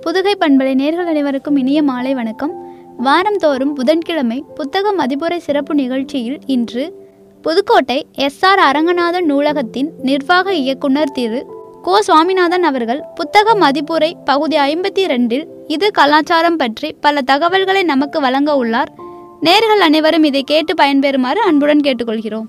புதுகை பண்பலை நேர்கள் அனைவருக்கும் இனிய மாலை வணக்கம் வாரந்தோறும் புதன்கிழமை புத்தக மதிப்புரை சிறப்பு நிகழ்ச்சியில் இன்று புதுக்கோட்டை எஸ் ஆர் அரங்கநாதன் நூலகத்தின் நிர்வாக இயக்குனர் திரு கோ சுவாமிநாதன் அவர்கள் புத்தக மதிப்புரை பகுதி ஐம்பத்தி ரெண்டில் இது கலாச்சாரம் பற்றி பல தகவல்களை நமக்கு வழங்க உள்ளார் நேர்கள் அனைவரும் இதை கேட்டு பயன்பெறுமாறு அன்புடன் கேட்டுக்கொள்கிறோம்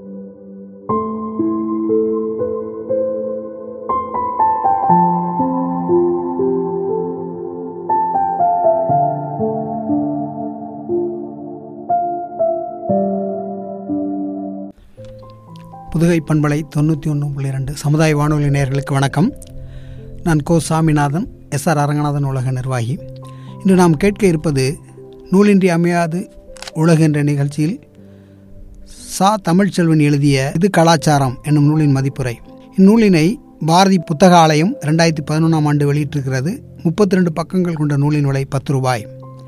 புதுகை பண்பலை தொண்ணூற்றி ஒன்று புள்ளி ரெண்டு சமுதாய வானொலி நேயர்களுக்கு வணக்கம் நான் கோ சாமிநாதன் எஸ் ஆர் அரங்கநாதன் உலக நிர்வாகி இன்று நாம் கேட்க இருப்பது நூலின்றி அமையாது உலகு என்ற நிகழ்ச்சியில் சா தமிழ்ச்செல்வன் எழுதிய இது கலாச்சாரம் என்னும் நூலின் மதிப்புரை இந்நூலினை பாரதி புத்தக ஆலயம் ரெண்டாயிரத்தி பதினொன்றாம் ஆண்டு வெளியிட்டிருக்கிறது முப்பத்தி ரெண்டு பக்கங்கள் கொண்ட நூலின் விலை பத்து ரூபாய்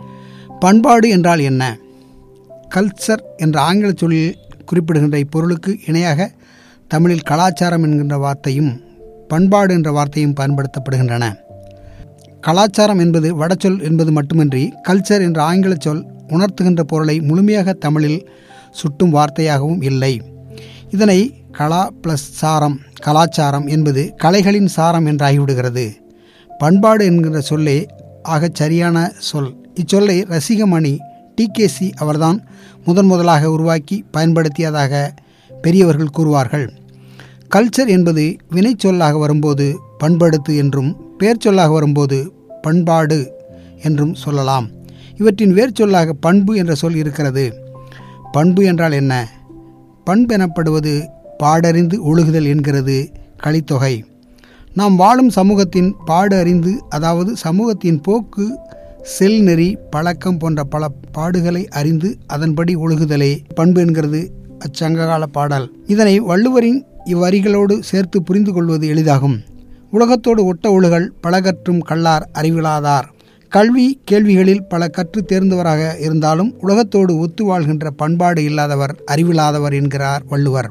பண்பாடு என்றால் என்ன கல்ச்சர் என்ற ஆங்கில சொல்லில் குறிப்பிடுகின்ற இப்பொருளுக்கு இணையாக தமிழில் கலாச்சாரம் என்கின்ற வார்த்தையும் பண்பாடு என்ற வார்த்தையும் பயன்படுத்தப்படுகின்றன கலாச்சாரம் என்பது வடச்சொல் என்பது மட்டுமின்றி கல்ச்சர் என்ற ஆங்கில சொல் உணர்த்துகின்ற பொருளை முழுமையாக தமிழில் சுட்டும் வார்த்தையாகவும் இல்லை இதனை கலா ப்ளஸ் சாரம் கலாச்சாரம் என்பது கலைகளின் சாரம் என்றாகிவிடுகிறது பண்பாடு என்கின்ற சொல்லே ஆகச் சரியான சொல் இச்சொல்லை ரசிகமணி டிகேசி அவர்தான் முதன் முதலாக உருவாக்கி பயன்படுத்தியதாக பெரியவர்கள் கூறுவார்கள் கல்ச்சர் என்பது வினைச்சொல்லாக வரும்போது பண்படுத்து என்றும் பேர் சொல்லாக வரும்போது பண்பாடு என்றும் சொல்லலாம் இவற்றின் வேர்ச்சொல்லாக பண்பு என்ற சொல் இருக்கிறது பண்பு என்றால் என்ன பண்பு எனப்படுவது பாடறிந்து ஒழுகுதல் என்கிறது கலித்தொகை நாம் வாழும் சமூகத்தின் பாடு அறிந்து அதாவது சமூகத்தின் போக்கு செல் நெறி பழக்கம் போன்ற பல பாடுகளை அறிந்து அதன்படி ஒழுகுதலே பண்பு என்கிறது அச்சங்ககால பாடல் இதனை வள்ளுவரின் இவ்வரிகளோடு சேர்த்து புரிந்து கொள்வது எளிதாகும் உலகத்தோடு ஒட்ட ஒழுகல் பலகற்றும் கல்லார் அறிவிலாதார் கல்வி கேள்விகளில் பல கற்று தேர்ந்தவராக இருந்தாலும் உலகத்தோடு ஒத்து வாழ்கின்ற பண்பாடு இல்லாதவர் அறிவில்லாதவர் என்கிறார் வள்ளுவர்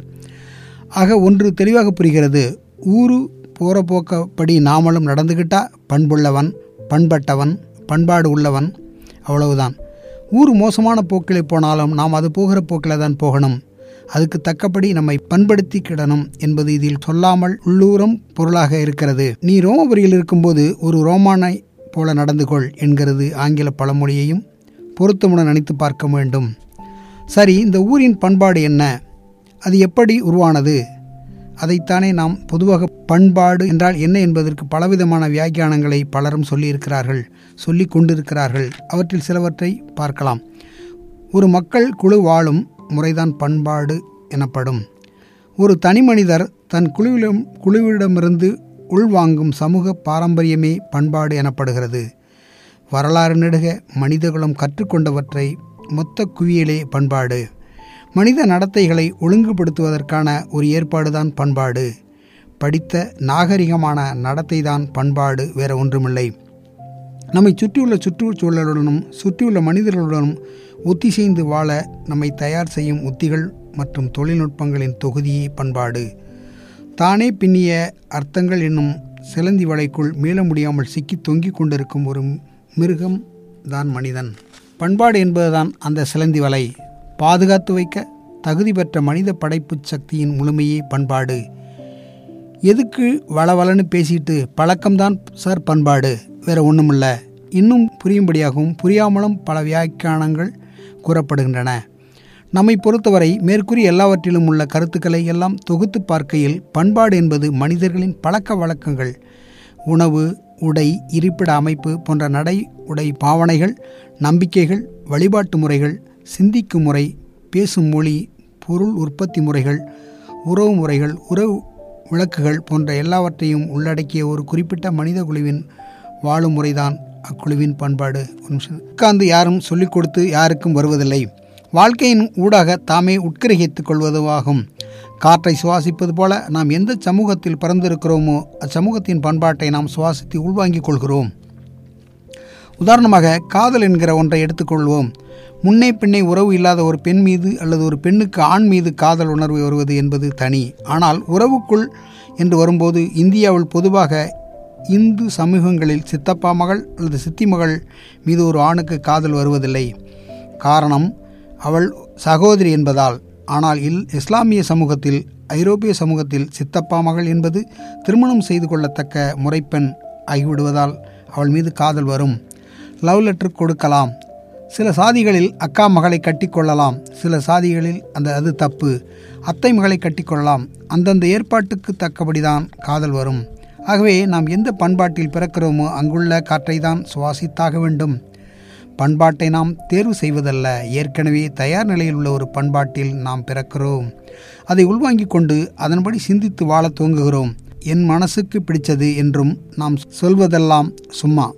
ஆக ஒன்று தெளிவாக புரிகிறது ஊரு போற போக்கப்படி நாமளும் நடந்துக்கிட்டா பண்புள்ளவன் பண்பட்டவன் பண்பாடு உள்ளவன் அவ்வளவுதான் ஊர் மோசமான போக்கில் போனாலும் நாம் அது போகிற போக்கில் தான் போகணும் அதுக்கு தக்கபடி நம்மை பண்படுத்திக்கிடணும் என்பது இதில் சொல்லாமல் உள்ளூரம் பொருளாக இருக்கிறது நீ ரோமபுரியில் இருக்கும்போது ஒரு ரோமானை போல நடந்து கொள் என்கிறது ஆங்கில பழமொழியையும் பொருத்தமுடன் நினைத்து பார்க்க வேண்டும் சரி இந்த ஊரின் பண்பாடு என்ன அது எப்படி உருவானது அதைத்தானே நாம் பொதுவாக பண்பாடு என்றால் என்ன என்பதற்கு பலவிதமான வியாக்கியானங்களை பலரும் சொல்லியிருக்கிறார்கள் சொல்லி கொண்டிருக்கிறார்கள் அவற்றில் சிலவற்றை பார்க்கலாம் ஒரு மக்கள் குழு வாழும் முறைதான் பண்பாடு எனப்படும் ஒரு தனி மனிதர் தன் குழுவிலும் குழுவிடமிருந்து உள்வாங்கும் சமூக பாரம்பரியமே பண்பாடு எனப்படுகிறது வரலாறு நெடுக மனிதகுலம் கற்றுக்கொண்டவற்றை மொத்த குவியலே பண்பாடு மனித நடத்தைகளை ஒழுங்குபடுத்துவதற்கான ஒரு ஏற்பாடுதான் பண்பாடு படித்த நாகரிகமான நடத்தைதான் பண்பாடு வேற ஒன்றுமில்லை நம்மை சுற்றியுள்ள சுற்றுச்சூழலுடனும் சுற்றியுள்ள மனிதர்களுடனும் ஒத்திசைந்து வாழ நம்மை தயார் செய்யும் உத்திகள் மற்றும் தொழில்நுட்பங்களின் தொகுதியே பண்பாடு தானே பின்னிய அர்த்தங்கள் என்னும் சிலந்தி வலைக்குள் மீள முடியாமல் சிக்கி தொங்கிக் கொண்டிருக்கும் ஒரு மிருகம் தான் மனிதன் பண்பாடு என்பதுதான் அந்த சிலந்தி வலை பாதுகாத்து வைக்க தகுதி பெற்ற மனித படைப்பு சக்தியின் முழுமையே பண்பாடு எதுக்கு வளவலன்னு பேசிட்டு பழக்கம்தான் சார் பண்பாடு வேற ஒன்றுமில்ல இன்னும் புரியும்படியாகவும் புரியாமலும் பல வியாக்கியானங்கள் கூறப்படுகின்றன நம்மை பொறுத்தவரை மேற்கூறி எல்லாவற்றிலும் உள்ள கருத்துக்களை எல்லாம் தொகுத்து பார்க்கையில் பண்பாடு என்பது மனிதர்களின் பழக்க வழக்கங்கள் உணவு உடை இருப்பிட அமைப்பு போன்ற நடை உடை பாவனைகள் நம்பிக்கைகள் வழிபாட்டு முறைகள் சிந்திக்கும் முறை பேசும் மொழி பொருள் உற்பத்தி முறைகள் உறவு முறைகள் உறவு விளக்குகள் போன்ற எல்லாவற்றையும் உள்ளடக்கிய ஒரு குறிப்பிட்ட மனித குழுவின் வாழும் முறைதான் அக்குழுவின் பண்பாடு ஒரு நிமிஷம் உட்கார்ந்து யாரும் சொல்லிக் கொடுத்து யாருக்கும் வருவதில்லை வாழ்க்கையின் ஊடாக தாமே உட்கிரகித்துக் கொள்வதுவாகும் காற்றை சுவாசிப்பது போல நாம் எந்த சமூகத்தில் பிறந்திருக்கிறோமோ அச்சமூகத்தின் பண்பாட்டை நாம் சுவாசித்து உள்வாங்கிக் கொள்கிறோம் உதாரணமாக காதல் என்கிற ஒன்றை எடுத்துக்கொள்வோம் முன்னே பின்னே உறவு இல்லாத ஒரு பெண் மீது அல்லது ஒரு பெண்ணுக்கு ஆண் மீது காதல் உணர்வு வருவது என்பது தனி ஆனால் உறவுக்குள் என்று வரும்போது இந்தியாவில் பொதுவாக இந்து சமூகங்களில் சித்தப்பா மகள் அல்லது சித்தி மகள் மீது ஒரு ஆணுக்கு காதல் வருவதில்லை காரணம் அவள் சகோதரி என்பதால் ஆனால் இல் இஸ்லாமிய சமூகத்தில் ஐரோப்பிய சமூகத்தில் சித்தப்பா மகள் என்பது திருமணம் செய்து கொள்ளத்தக்க முறைப்பெண் ஆகிவிடுவதால் அவள் மீது காதல் வரும் லவ் லெட்டர் கொடுக்கலாம் சில சாதிகளில் அக்கா மகளை கட்டிக்கொள்ளலாம் சில சாதிகளில் அந்த அது தப்பு அத்தை மகளை கட்டிக்கொள்ளலாம் அந்தந்த ஏற்பாட்டுக்கு தக்கபடிதான் காதல் வரும் ஆகவே நாம் எந்த பண்பாட்டில் பிறக்கிறோமோ அங்குள்ள காற்றை தான் சுவாசித்தாக வேண்டும் பண்பாட்டை நாம் தேர்வு செய்வதல்ல ஏற்கனவே தயார் நிலையில் உள்ள ஒரு பண்பாட்டில் நாம் பிறக்கிறோம் அதை உள்வாங்கிக் கொண்டு அதன்படி சிந்தித்து வாழத் துவங்குகிறோம் என் மனசுக்கு பிடிச்சது என்றும் நாம் சொல்வதெல்லாம் சும்மா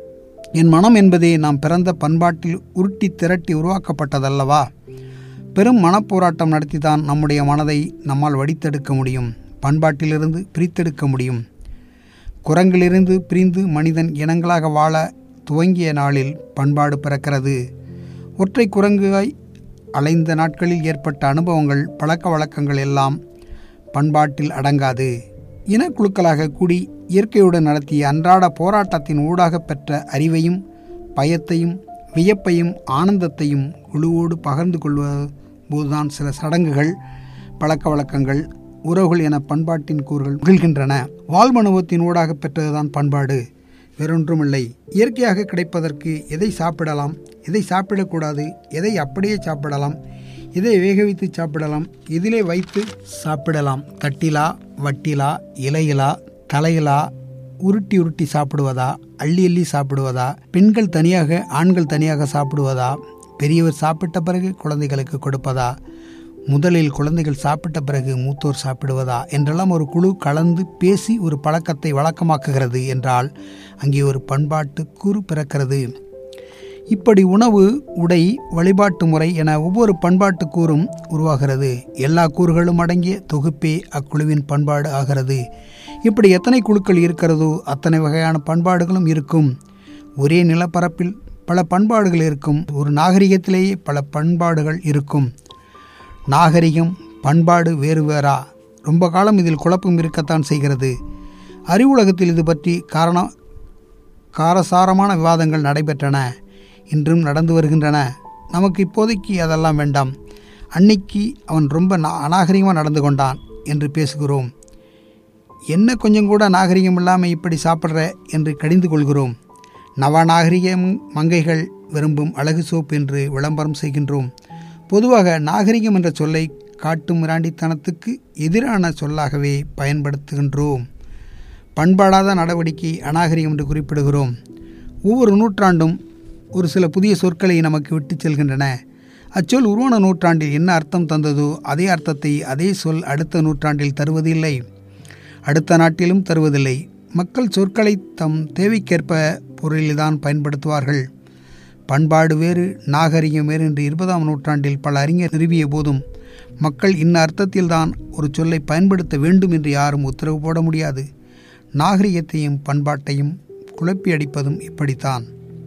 என் மனம் என்பதே நாம் பிறந்த பண்பாட்டில் உருட்டி திரட்டி உருவாக்கப்பட்டதல்லவா பெரும் மனப்போராட்டம் நடத்திதான் நம்முடைய மனதை நம்மால் வடித்தெடுக்க முடியும் பண்பாட்டிலிருந்து பிரித்தெடுக்க முடியும் குரங்கிலிருந்து பிரிந்து மனிதன் இனங்களாக வாழ துவங்கிய நாளில் பண்பாடு பிறக்கிறது ஒற்றை குரங்காய் அலைந்த நாட்களில் ஏற்பட்ட அனுபவங்கள் பழக்க வழக்கங்கள் எல்லாம் பண்பாட்டில் அடங்காது இனக்குழுக்களாக கூடி இயற்கையுடன் நடத்திய அன்றாட போராட்டத்தின் ஊடாக பெற்ற அறிவையும் பயத்தையும் வியப்பையும் ஆனந்தத்தையும் குழுவோடு பகிர்ந்து கொள்வதுதான் சில சடங்குகள் பழக்க வழக்கங்கள் உறவுகள் என பண்பாட்டின் கூறுகள் நிகழ்கின்றன வாழ்மனுபவத்தின் ஊடாக பெற்றதுதான் பண்பாடு வேறொன்றுமில்லை இயற்கையாக கிடைப்பதற்கு எதை சாப்பிடலாம் எதை சாப்பிடக்கூடாது எதை அப்படியே சாப்பிடலாம் இதை வேக வைத்து சாப்பிடலாம் இதிலே வைத்து சாப்பிடலாம் தட்டிலா வட்டிலா இலையிலா தலையிலா உருட்டி உருட்டி சாப்பிடுவதா அள்ளி அள்ளி சாப்பிடுவதா பெண்கள் தனியாக ஆண்கள் தனியாக சாப்பிடுவதா பெரியவர் சாப்பிட்ட பிறகு குழந்தைகளுக்கு கொடுப்பதா முதலில் குழந்தைகள் சாப்பிட்ட பிறகு மூத்தோர் சாப்பிடுவதா என்றெல்லாம் ஒரு குழு கலந்து பேசி ஒரு பழக்கத்தை வழக்கமாக்குகிறது என்றால் அங்கே ஒரு பண்பாட்டு கூறு பிறக்கிறது இப்படி உணவு உடை வழிபாட்டு முறை என ஒவ்வொரு பண்பாட்டு கூறும் உருவாகிறது எல்லா கூறுகளும் அடங்கிய தொகுப்பே அக்குழுவின் பண்பாடு ஆகிறது இப்படி எத்தனை குழுக்கள் இருக்கிறதோ அத்தனை வகையான பண்பாடுகளும் இருக்கும் ஒரே நிலப்பரப்பில் பல பண்பாடுகள் இருக்கும் ஒரு நாகரிகத்திலேயே பல பண்பாடுகள் இருக்கும் நாகரிகம் பண்பாடு வேறு வேறா ரொம்ப காலம் இதில் குழப்பம் இருக்கத்தான் செய்கிறது அறிவுலகத்தில் இது பற்றி காரண காரசாரமான விவாதங்கள் நடைபெற்றன இன்றும் நடந்து வருகின்றன நமக்கு இப்போதைக்கு அதெல்லாம் வேண்டாம் அன்னைக்கு அவன் ரொம்ப அநாகரிகமாக நடந்து கொண்டான் என்று பேசுகிறோம் என்ன கொஞ்சம் கூட நாகரிகம் இல்லாமல் இப்படி சாப்பிட்ற என்று கடிந்து கொள்கிறோம் நவநாகரிகம் மங்கைகள் விரும்பும் அழகு சோப் என்று விளம்பரம் செய்கின்றோம் பொதுவாக நாகரிகம் என்ற சொல்லை காட்டும் மிராண்டித்தனத்துக்கு எதிரான சொல்லாகவே பயன்படுத்துகின்றோம் பண்பாடாத நடவடிக்கை அநாகரிகம் என்று குறிப்பிடுகிறோம் ஒவ்வொரு நூற்றாண்டும் ஒரு சில புதிய சொற்களை நமக்கு விட்டு செல்கின்றன அச்சொல் உருவான நூற்றாண்டில் என்ன அர்த்தம் தந்ததோ அதே அர்த்தத்தை அதே சொல் அடுத்த நூற்றாண்டில் தருவதில்லை அடுத்த நாட்டிலும் தருவதில்லை மக்கள் சொற்களை தம் தேவைக்கேற்ப பொருளில்தான் பயன்படுத்துவார்கள் பண்பாடு வேறு நாகரிகம் வேறு என்று இருபதாம் நூற்றாண்டில் பல அறிஞர் நிறுவிய போதும் மக்கள் இன்ன அர்த்தத்தில்தான் ஒரு சொல்லை பயன்படுத்த வேண்டும் என்று யாரும் உத்தரவு போட முடியாது நாகரிகத்தையும் பண்பாட்டையும் குழப்பி அடிப்பதும் இப்படித்தான்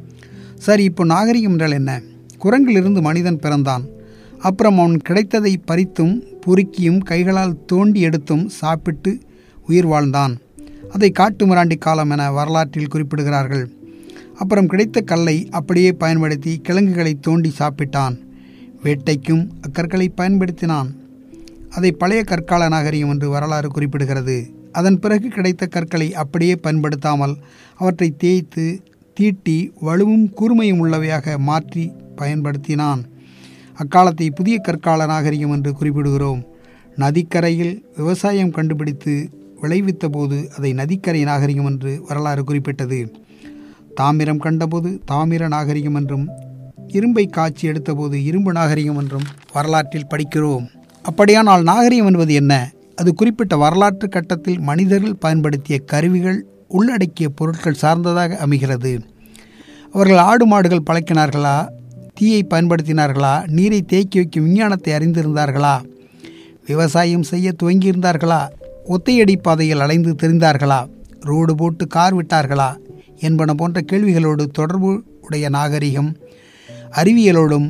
சரி இப்போ நாகரிகம் என்றால் என்ன குரங்கிலிருந்து மனிதன் பிறந்தான் அப்புறம் அவன் கிடைத்ததை பறித்தும் பொறுக்கியும் கைகளால் தோண்டி எடுத்தும் சாப்பிட்டு உயிர் வாழ்ந்தான் அதை காட்டு மிராண்டி காலம் என வரலாற்றில் குறிப்பிடுகிறார்கள் அப்புறம் கிடைத்த கல்லை அப்படியே பயன்படுத்தி கிழங்குகளை தோண்டி சாப்பிட்டான் வேட்டைக்கும் அக்கற்களை பயன்படுத்தினான் அதை பழைய கற்கால நாகரிகம் என்று வரலாறு குறிப்பிடுகிறது அதன் பிறகு கிடைத்த கற்களை அப்படியே பயன்படுத்தாமல் அவற்றை தேய்த்து தீட்டி வலுவும் கூர்மையும் உள்ளவையாக மாற்றி பயன்படுத்தினான் அக்காலத்தை புதிய கற்கால நாகரிகம் என்று குறிப்பிடுகிறோம் நதிக்கரையில் விவசாயம் கண்டுபிடித்து விளைவித்த போது அதை நதிக்கரை நாகரிகம் என்று வரலாறு குறிப்பிட்டது தாமிரம் கண்டபோது தாமிர நாகரிகம் என்றும் இரும்பை காட்சி எடுத்தபோது இரும்பு நாகரிகம் என்றும் வரலாற்றில் படிக்கிறோம் அப்படியானால் நாகரிகம் என்பது என்ன அது குறிப்பிட்ட வரலாற்று கட்டத்தில் மனிதர்கள் பயன்படுத்திய கருவிகள் உள்ளடக்கிய பொருட்கள் சார்ந்ததாக அமைகிறது அவர்கள் ஆடு மாடுகள் பழக்கினார்களா தீயை பயன்படுத்தினார்களா நீரை தேக்கி வைக்கும் விஞ்ஞானத்தை அறிந்திருந்தார்களா விவசாயம் செய்ய துவங்கியிருந்தார்களா ஒத்தையடி பாதையில் அலைந்து தெரிந்தார்களா ரோடு போட்டு கார் விட்டார்களா என்பன போன்ற கேள்விகளோடு தொடர்பு உடைய நாகரிகம் அறிவியலோடும்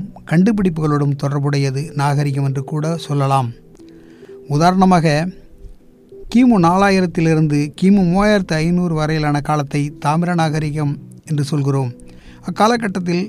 கண்டுபிடிப்புகளோடும் தொடர்புடையது நாகரிகம் என்று கூட சொல்லலாம் உதாரணமாக கிமு நாலாயிரத்திலிருந்து கிமு மூவாயிரத்து ஐநூறு வரையிலான காலத்தை தாமிர நாகரிகம் என்று சொல்கிறோம் அக்காலகட்டத்தில்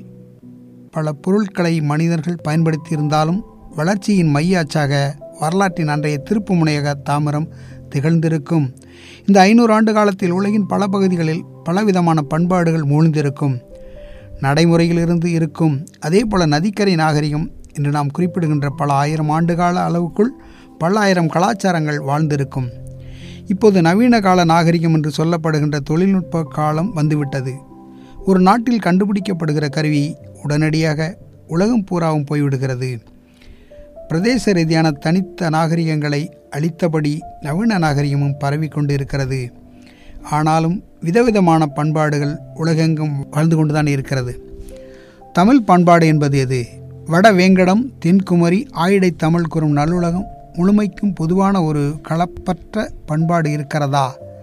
பல பொருட்களை மனிதர்கள் பயன்படுத்தியிருந்தாலும் வளர்ச்சியின் மைய அச்சாக வரலாற்றின் அன்றைய திருப்பு முனையாக தாமிரம் திகழ்ந்திருக்கும் இந்த ஐநூறு ஆண்டு காலத்தில் உலகின் பல பகுதிகளில் பலவிதமான பண்பாடுகள் மூழ்ந்திருக்கும் நடைமுறையிலிருந்து இருக்கும் அதே போல நதிக்கரை நாகரிகம் என்று நாம் குறிப்பிடுகின்ற பல ஆயிரம் ஆண்டுகால அளவுக்குள் பல ஆயிரம் கலாச்சாரங்கள் வாழ்ந்திருக்கும் இப்போது நவீன கால நாகரிகம் என்று சொல்லப்படுகின்ற தொழில்நுட்ப காலம் வந்துவிட்டது ஒரு நாட்டில் கண்டுபிடிக்கப்படுகிற கருவி உடனடியாக உலகம் பூராவும் போய்விடுகிறது பிரதேச ரீதியான தனித்த நாகரிகங்களை அளித்தபடி நவீன நாகரிகமும் பரவிக்கொண்டு இருக்கிறது ஆனாலும் விதவிதமான பண்பாடுகள் உலகெங்கும் வாழ்ந்து கொண்டுதான் இருக்கிறது தமிழ் பண்பாடு என்பது எது வட வேங்கடம் தென்குமரி ஆயிடை தமிழ் கூறும் நல்லுலகம் முழுமைக்கும் பொதுவான ஒரு களப்பற்ற பண்பாடு இருக்கிறதா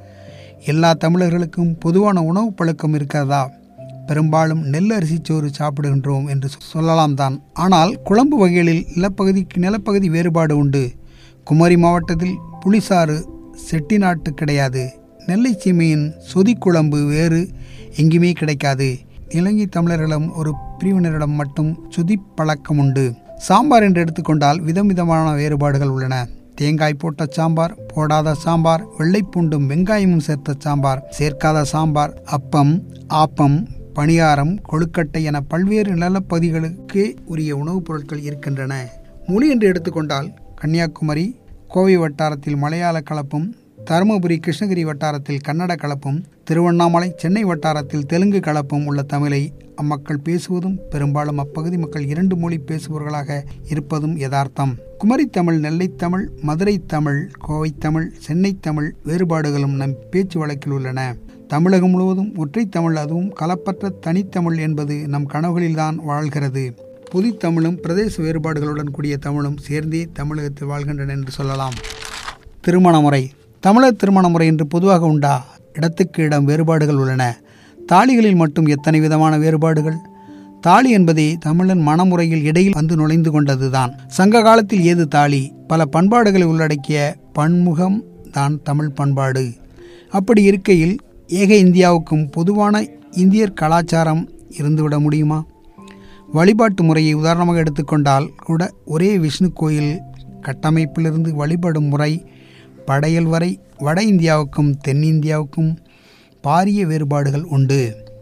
எல்லா தமிழர்களுக்கும் பொதுவான உணவு பழக்கம் இருக்கிறதா பெரும்பாலும் நெல் அரிசி சோறு சாப்பிடுகின்றோம் என்று சொல்லலாம் தான் ஆனால் குழம்பு வகைகளில் நிலப்பகுதிக்கு நிலப்பகுதி வேறுபாடு உண்டு குமரி மாவட்டத்தில் புளிசாறு செட்டிநாட்டு கிடையாது நெல்லை சீமையின் சொதிக்குழம்பு வேறு எங்குமே கிடைக்காது இலங்கை தமிழர்களிடம் ஒரு பிரிவினரிடம் மட்டும் சுதி பழக்கம் உண்டு சாம்பார் என்று எடுத்துக்கொண்டால் விதம் விதமான வேறுபாடுகள் உள்ளன தேங்காய் போட்ட சாம்பார் போடாத சாம்பார் வெள்ளைப்பூண்டும் வெங்காயமும் சேர்த்த சாம்பார் சேர்க்காத சாம்பார் அப்பம் ஆப்பம் பணியாரம் கொழுக்கட்டை என பல்வேறு நிலப்பகுதிகளுக்கு உரிய உணவுப் பொருட்கள் இருக்கின்றன மொழி என்று எடுத்துக்கொண்டால் கன்னியாகுமரி கோவை வட்டாரத்தில் மலையாள கலப்பும் தருமபுரி கிருஷ்ணகிரி வட்டாரத்தில் கன்னட கலப்பும் திருவண்ணாமலை சென்னை வட்டாரத்தில் தெலுங்கு கலப்பும் உள்ள தமிழை அம்மக்கள் பேசுவதும் பெரும்பாலும் அப்பகுதி மக்கள் இரண்டு மொழி பேசுபவர்களாக இருப்பதும் யதார்த்தம் குமரித்தமிழ் நெல்லைத்தமிழ் மதுரை தமிழ் கோவை தமிழ் சென்னை தமிழ் வேறுபாடுகளும் நம் பேச்சு வழக்கில் உள்ளன தமிழகம் முழுவதும் ஒற்றை தமிழ் அதுவும் கலப்பற்ற தனித்தமிழ் என்பது நம் கனவுகளில்தான் வாழ்கிறது புதுத்தமிழும் பிரதேச வேறுபாடுகளுடன் கூடிய தமிழும் சேர்ந்தே தமிழகத்தில் வாழ்கின்றன என்று சொல்லலாம் திருமண முறை தமிழர் திருமண முறை என்று பொதுவாக உண்டா இடத்துக்கு இடம் வேறுபாடுகள் உள்ளன தாலிகளில் மட்டும் எத்தனை விதமான வேறுபாடுகள் தாலி என்பதே தமிழன் மனமுறையில் இடையில் வந்து நுழைந்து கொண்டதுதான் சங்க காலத்தில் ஏது தாலி பல பண்பாடுகளை உள்ளடக்கிய பன்முகம் தான் தமிழ் பண்பாடு அப்படி இருக்கையில் ஏக இந்தியாவுக்கும் பொதுவான இந்தியர் கலாச்சாரம் இருந்துவிட முடியுமா வழிபாட்டு முறையை உதாரணமாக எடுத்துக்கொண்டால் கூட ஒரே விஷ்ணு கோயில் கட்டமைப்பிலிருந்து வழிபடும் முறை படையல் வரை வட இந்தியாவுக்கும் தென்னிந்தியாவுக்கும் பாரிய வேறுபாடுகள் உண்டு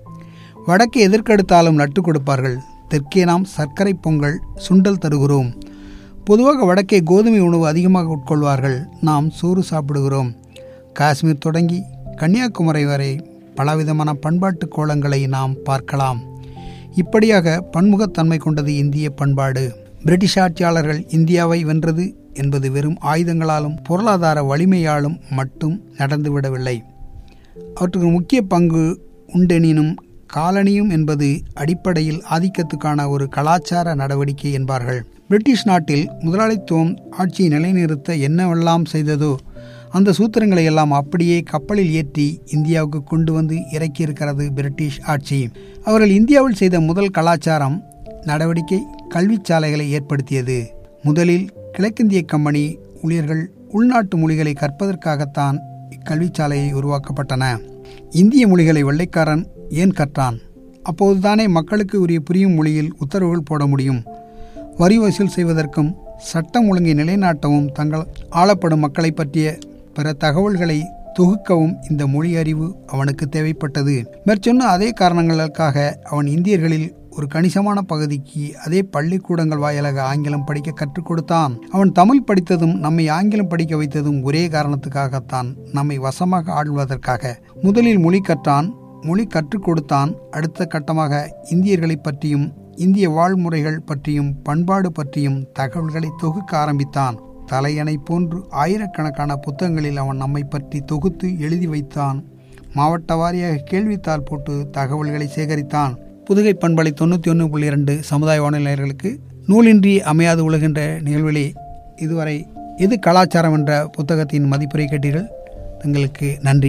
வடக்கே எதற்கெடுத்தாலும் நட்டு கொடுப்பார்கள் தெற்கே நாம் சர்க்கரை பொங்கல் சுண்டல் தருகிறோம் பொதுவாக வடக்கே கோதுமை உணவு அதிகமாக உட்கொள்வார்கள் நாம் சோறு சாப்பிடுகிறோம் காஷ்மீர் தொடங்கி கன்னியாகுமரி வரை பலவிதமான பண்பாட்டு கோலங்களை நாம் பார்க்கலாம் இப்படியாக பன்முகத்தன்மை கொண்டது இந்திய பண்பாடு பிரிட்டிஷ் ஆட்சியாளர்கள் இந்தியாவை வென்றது என்பது வெறும் ஆயுதங்களாலும் பொருளாதார வலிமையாலும் மட்டும் நடந்துவிடவில்லை அவற்றுக்கு முக்கிய பங்கு உண்டெனினும் காலனியும் என்பது அடிப்படையில் ஆதிக்கத்துக்கான ஒரு கலாச்சார நடவடிக்கை என்பார்கள் பிரிட்டிஷ் நாட்டில் முதலாளித்துவம் ஆட்சியை நிலைநிறுத்த என்னவெல்லாம் செய்ததோ அந்த சூத்திரங்களை எல்லாம் அப்படியே கப்பலில் ஏற்றி இந்தியாவுக்கு கொண்டு வந்து இறக்கியிருக்கிறது பிரிட்டிஷ் ஆட்சி அவர்கள் இந்தியாவில் செய்த முதல் கலாச்சாரம் நடவடிக்கை கல்விச்சாலைகளை ஏற்படுத்தியது முதலில் கிழக்கிந்திய கம்பெனி ஊழியர்கள் உள்நாட்டு மொழிகளை கற்பதற்காகத்தான் இக்கல்விச்சாலையை உருவாக்கப்பட்டன இந்திய மொழிகளை வெள்ளைக்காரன் ஏன் கற்றான் அப்போதுதானே மக்களுக்கு உரிய புரியும் மொழியில் உத்தரவுகள் போட முடியும் வரி வசூல் செய்வதற்கும் சட்டம் ஒழுங்கை நிலைநாட்டவும் தங்கள் ஆளப்படும் மக்களை பற்றிய பிற தகவல்களை தொகுக்கவும் இந்த மொழி அறிவு அவனுக்கு தேவைப்பட்டது மேற்சொன்ன அதே காரணங்களுக்காக அவன் இந்தியர்களில் ஒரு கணிசமான பகுதிக்கு அதே பள்ளிக்கூடங்கள் வாயிலாக ஆங்கிலம் படிக்க கற்றுக் கொடுத்தான் அவன் தமிழ் படித்ததும் நம்மை ஆங்கிலம் படிக்க வைத்ததும் ஒரே காரணத்துக்காகத்தான் நம்மை வசமாக ஆள்வதற்காக முதலில் மொழி கற்றான் மொழி கற்றுக் கொடுத்தான் அடுத்த கட்டமாக இந்தியர்களை பற்றியும் இந்திய வாழ்முறைகள் பற்றியும் பண்பாடு பற்றியும் தகவல்களை தொகுக்க ஆரம்பித்தான் தலையணை போன்று ஆயிரக்கணக்கான புத்தகங்களில் அவன் நம்மை பற்றி தொகுத்து எழுதி வைத்தான் மாவட்ட வாரியாக கேள்வித்தாள் போட்டு தகவல்களை சேகரித்தான் புதுகை பண்பலை தொண்ணூற்றி ஒன்று புள்ளி இரண்டு சமுதாய வானிலையர்களுக்கு நூலின்றி அமையாது உலகின்ற நிகழ்விலே இதுவரை எது கலாச்சாரம் என்ற புத்தகத்தின் மதிப்புரை கேட்டீர்கள் தங்களுக்கு நன்றி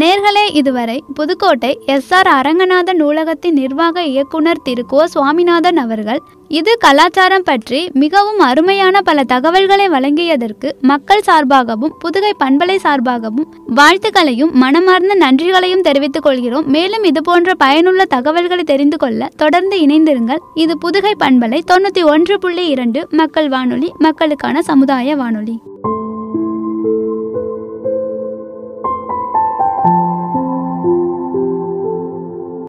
நேர்களே இதுவரை புதுக்கோட்டை எஸ் ஆர் அரங்கநாதன் நூலகத்தின் நிர்வாக இயக்குனர் திரு கோ சுவாமிநாதன் அவர்கள் இது கலாச்சாரம் பற்றி மிகவும் அருமையான பல தகவல்களை வழங்கியதற்கு மக்கள் சார்பாகவும் புதுகை பண்பலை சார்பாகவும் வாழ்த்துக்களையும் மனமார்ந்த நன்றிகளையும் தெரிவித்துக் கொள்கிறோம் மேலும் இது போன்ற பயனுள்ள தகவல்களை தெரிந்து கொள்ள தொடர்ந்து இணைந்திருங்கள் இது புதுகை பண்பலை தொண்ணூற்றி ஒன்று புள்ளி இரண்டு மக்கள் வானொலி மக்களுக்கான சமுதாய வானொலி